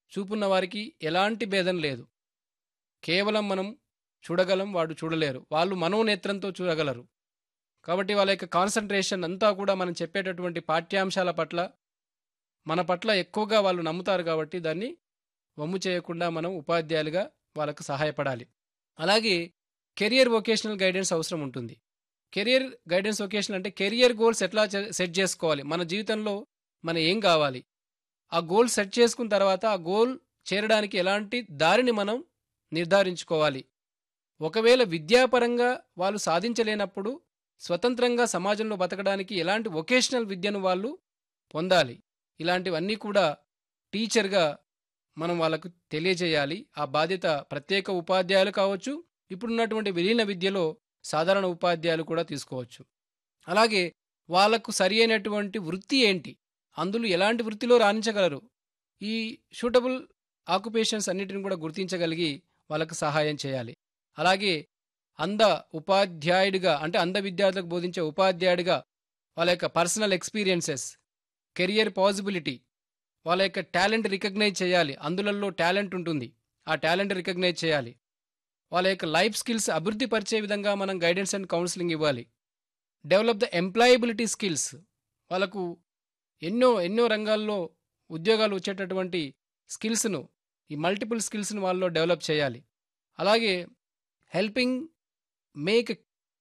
చూపున్న వారికి ఎలాంటి భేదం లేదు కేవలం మనం చూడగలం వాడు చూడలేరు వాళ్ళు మనోనేత్రంతో చూడగలరు కాబట్టి వాళ్ళ యొక్క కాన్సన్ట్రేషన్ అంతా కూడా మనం చెప్పేటటువంటి పాఠ్యాంశాల పట్ల మన పట్ల ఎక్కువగా వాళ్ళు నమ్ముతారు కాబట్టి దాన్ని వమ్ము చేయకుండా మనం ఉపాధ్యాయులుగా వాళ్ళకు సహాయపడాలి అలాగే కెరియర్ వొకేషనల్ గైడెన్స్ అవసరం ఉంటుంది కెరియర్ గైడెన్స్ వొకేషనల్ అంటే కెరియర్ గోల్స్ ఎట్లా చే- సెట్ చేసుకోవాలి మన జీవితంలో మన ఏం కావాలి ఆ గోల్ సెట్ చేసుకున్న తర్వాత ఆ గోల్ చేరడానికి ఎలాంటి దారిని మనం నిర్ధారించుకోవాలి ఒకవేళ విద్యాపరంగా వాళ్ళు సాధించలేనప్పుడు స్వతంత్రంగా సమాజంలో బతకడానికి ఎలాంటి వొకేషనల్ విద్యను వాళ్ళు పొందాలి ఇలాంటివన్నీ కూడా టీచర్గా మనం వాళ్ళకు తెలియజేయాలి ఆ బాధ్యత ప్రత్యేక ఉపాధ్యాయులు కావచ్చు ఇప్పుడున్నటువంటి విలీన విద్యలో సాధారణ ఉపాధ్యాయులు కూడా తీసుకోవచ్చు అలాగే వాళ్ళకు సరి అయినటువంటి వృత్తి ఏంటి అందులో ఎలాంటి వృత్తిలో రాణించగలరు ఈ షూటబుల్ ఆక్యుపేషన్స్ అన్నిటిని కూడా గుర్తించగలిగి వాళ్ళకు సహాయం చేయాలి అలాగే అంద ఉపాధ్యాయుడిగా అంటే అంద విద్యార్థులకు బోధించే ఉపాధ్యాయుడిగా వాళ్ళ యొక్క పర్సనల్ ఎక్స్పీరియన్సెస్ కెరియర్ పాసిబిలిటీ వాళ్ళ యొక్క టాలెంట్ రికగ్నైజ్ చేయాలి అందులలో టాలెంట్ ఉంటుంది ఆ టాలెంట్ రికగ్నైజ్ చేయాలి వాళ్ళ యొక్క లైఫ్ స్కిల్స్ అభివృద్ధి పరిచే విధంగా మనం గైడెన్స్ అండ్ కౌన్సిలింగ్ ఇవ్వాలి డెవలప్ ద ఎంప్లాయబిలిటీ స్కిల్స్ వాళ్ళకు ఎన్నో ఎన్నో రంగాల్లో ఉద్యోగాలు వచ్చేటటువంటి స్కిల్స్ను ఈ మల్టిపుల్ స్కిల్స్ను వాళ్ళలో డెవలప్ చేయాలి అలాగే హెల్పింగ్ మేక్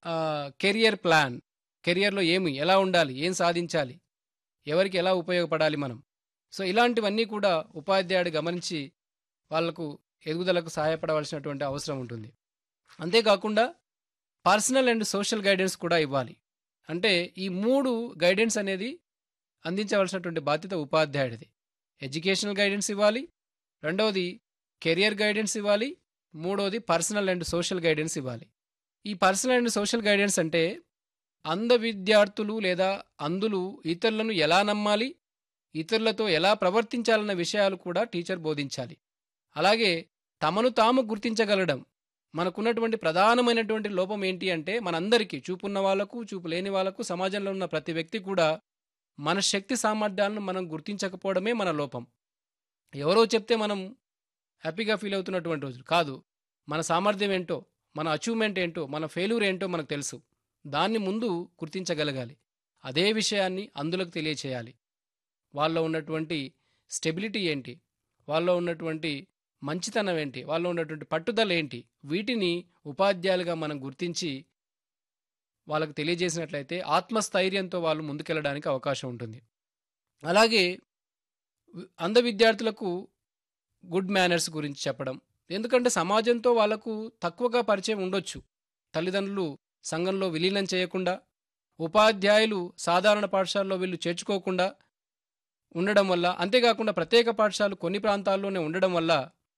కెరియర్ ప్లాన్ కెరియర్లో ఏమి ఎలా ఉండాలి ఏం సాధించాలి ఎవరికి ఎలా ఉపయోగపడాలి మనం సో ఇలాంటివన్నీ కూడా ఉపాధ్యాయుడు గమనించి వాళ్లకు ఎదుగుదలకు సహాయపడవలసినటువంటి అవసరం ఉంటుంది అంతేకాకుండా పర్సనల్ అండ్ సోషల్ గైడెన్స్ కూడా ఇవ్వాలి అంటే ఈ మూడు గైడెన్స్ అనేది అందించవలసినటువంటి బాధ్యత ఉపాధ్యాయుడిది ఎడ్యుకేషనల్ గైడెన్స్ ఇవ్వాలి రెండవది కెరియర్ గైడెన్స్ ఇవ్వాలి మూడవది పర్సనల్ అండ్ సోషల్ గైడెన్స్ ఇవ్వాలి ఈ పర్సనల్ అండ్ సోషల్ గైడెన్స్ అంటే అంధ విద్యార్థులు లేదా అంధులు ఇతరులను ఎలా నమ్మాలి ఇతరులతో ఎలా ప్రవర్తించాలన్న విషయాలు కూడా టీచర్ బోధించాలి అలాగే తమను తాము గుర్తించగలడం మనకున్నటువంటి ప్రధానమైనటువంటి లోపం ఏంటి అంటే మనందరికీ చూపున్న వాళ్ళకు చూపు లేని వాళ్ళకు సమాజంలో ఉన్న ప్రతి వ్యక్తి కూడా మన శక్తి సామర్థ్యాలను మనం గుర్తించకపోవడమే మన లోపం ఎవరో చెప్తే మనం హ్యాపీగా ఫీల్ అవుతున్నటువంటి రోజులు కాదు మన సామర్థ్యం ఏంటో మన అచీవ్మెంట్ ఏంటో మన ఫెయిల్యూర్ ఏంటో మనకు తెలుసు దాన్ని ముందు గుర్తించగలగాలి అదే విషయాన్ని అందులకు తెలియచేయాలి వాళ్ళలో ఉన్నటువంటి స్టెబిలిటీ ఏంటి వాళ్ళలో ఉన్నటువంటి మంచితనం ఏంటి వాళ్ళలో ఉన్నటువంటి పట్టుదల ఏంటి వీటిని ఉపాధ్యాయులుగా మనం గుర్తించి వాళ్ళకు తెలియజేసినట్లయితే ఆత్మస్థైర్యంతో వాళ్ళు ముందుకెళ్ళడానికి అవకాశం ఉంటుంది అలాగే వి- అంధ విద్యార్థులకు గుడ్ మేనర్స్ గురించి చెప్పడం ఎందుకంటే సమాజంతో వాళ్ళకు తక్కువగా పరిచయం ఉండొచ్చు తల్లిదండ్రులు సంఘంలో విలీనం చేయకుండా ఉపాధ్యాయులు సాధారణ పాఠశాలలో వీళ్ళు చేర్చుకోకుండా ఉండడం వల్ల అంతేకాకుండా ప్రత్యేక పాఠశాలలు కొన్ని ప్రాంతాల్లోనే ఉండడం వల్ల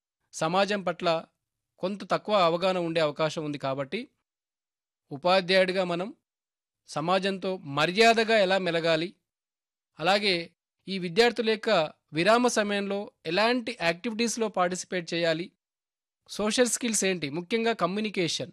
సమాజం పట్ల కొంత తక్కువ అవగాహన ఉండే అవకాశం ఉంది కాబట్టి ఉపాధ్యాయుడిగా మనం సమాజంతో మర్యాదగా ఎలా మెలగాలి అలాగే ఈ విద్యార్థుల యొక్క విరామ సమయంలో ఎలాంటి యాక్టివిటీస్లో పార్టిసిపేట్ చేయాలి సోషల్ స్కిల్స్ ఏంటి ముఖ్యంగా కమ్యూనికేషన్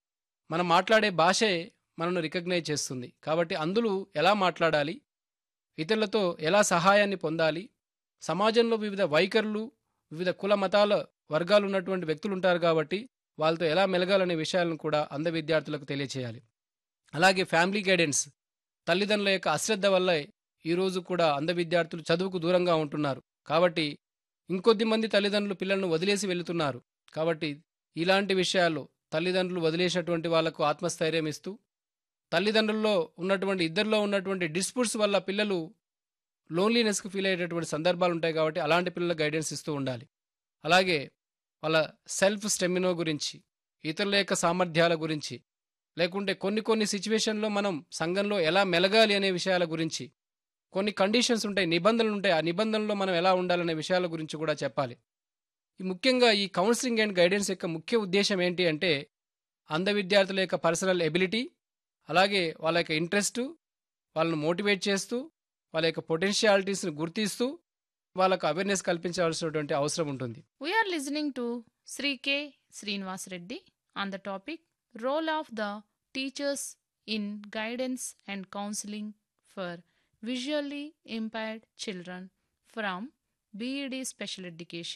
మనం మాట్లాడే భాషే మనను రికగ్నైజ్ చేస్తుంది కాబట్టి అందులో ఎలా మాట్లాడాలి ఇతరులతో ఎలా సహాయాన్ని పొందాలి సమాజంలో వివిధ వైఖరులు వివిధ కుల మతాల వర్గాలు ఉన్నటువంటి వ్యక్తులు ఉంటారు కాబట్టి వాళ్ళతో ఎలా మెలగాలనే విషయాలను కూడా అంధ విద్యార్థులకు తెలియచేయాలి అలాగే ఫ్యామిలీ గైడెన్స్ తల్లిదండ్రుల యొక్క అశ్రద్ధ వల్ల ఈరోజు కూడా అంధ విద్యార్థులు చదువుకు దూరంగా ఉంటున్నారు కాబట్టి ఇంకొద్ది మంది తల్లిదండ్రులు పిల్లలను వదిలేసి వెళుతున్నారు కాబట్టి ఇలాంటి విషయాల్లో తల్లిదండ్రులు వదిలేసినటువంటి వాళ్లకు ఆత్మస్థైర్యం ఇస్తూ తల్లిదండ్రుల్లో ఉన్నటువంటి ఇద్దరిలో ఉన్నటువంటి డిస్ప్యూట్స్ వల్ల పిల్లలు లోన్లీనెస్కి ఫీల్ అయ్యేటటువంటి సందర్భాలు ఉంటాయి కాబట్టి అలాంటి పిల్లలకు గైడెన్స్ ఇస్తూ ఉండాలి అలాగే వాళ్ళ సెల్ఫ్ స్టెమినో గురించి ఇతరుల యొక్క సామర్థ్యాల గురించి లేకుంటే కొన్ని కొన్ని సిచ్యువేషన్లో మనం సంఘంలో ఎలా మెలగాలి అనే విషయాల గురించి కొన్ని కండిషన్స్ ఉంటాయి నిబంధనలు ఉంటాయి ఆ నిబంధనలో మనం ఎలా ఉండాలనే విషయాల గురించి కూడా చెప్పాలి ఈ ముఖ్యంగా ఈ కౌన్సిలింగ్ అండ్ గైడెన్స్ యొక్క ముఖ్య ఉద్దేశం ఏంటి అంటే అంధ విద్యార్థుల యొక్క పర్సనల్ ఎబిలిటీ అలాగే వాళ్ళ యొక్క ఇంట్రెస్ట్ వాళ్ళను మోటివేట్ చేస్తూ వాళ్ళ యొక్క పొటెన్షియాలిటీస్ని గుర్తిస్తూ వాళ్ళకు అవేర్నెస్ కల్పించాల్సినటువంటి అవసరం ఉంటుంది We are listening to Sri K. Srinivas Reddy on the topic Role of the Teachers in Guidance and Counseling for Visually Impaired Children from BED Special Education.